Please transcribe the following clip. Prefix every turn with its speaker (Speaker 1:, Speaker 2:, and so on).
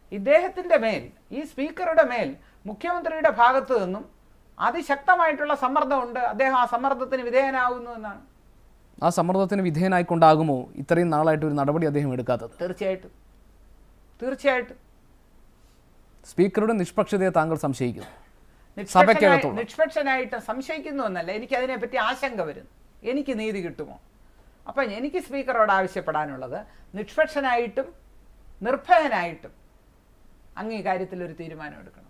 Speaker 1: ഇദ്ദേഹത്തിൻ്റെ മേൽ ഈ സ്പീക്കറുടെ മേൽ മുഖ്യമന്ത്രിയുടെ ഭാഗത്തു നിന്നും അതിശക്തമായിട്ടുള്ള സമ്മർദ്ദമുണ്ട് അദ്ദേഹം ആ സമ്മർദ്ദത്തിന് വിധേയനാകുന്നു എന്നാണ്
Speaker 2: ആ സമ്മർദ്ദത്തിന് വിധേയനായിക്കൊണ്ടാകുമോ ഇത്രയും നാളായിട്ട് ഒരു നടപടി അദ്ദേഹം എടുക്കാത്തത്
Speaker 1: തീർച്ചയായിട്ടും തീർച്ചയായിട്ടും
Speaker 2: സ്പീക്കറുടെ നിഷ്പക്ഷതയെ താങ്കൾ സംശയിക്കുന്നു
Speaker 1: നിഷ്പക്ഷനായി-
Speaker 2: സഭയ്ക്കകത്തുള്ള.
Speaker 1: നിഷ്പക്ഷനായിട്ട് സംശയിക്കുന്നു എന്നല്ല എനിക്ക് അതിനെപ്പറ്റി ആശങ്ക വരുന്നു എനിക്ക് നീതി കിട്ടുമോ അപ്പം എനിക്ക് സ്പീക്കറോട് ആവശ്യപ്പെടാനുള്ളത് നിഷ്പക്ഷനായിട്ടും നിർഭയനായിട്ടും അങ്ങ് ഈ കാര്യത്തിൽ ഒരു തീരുമാനം എടുക്കണം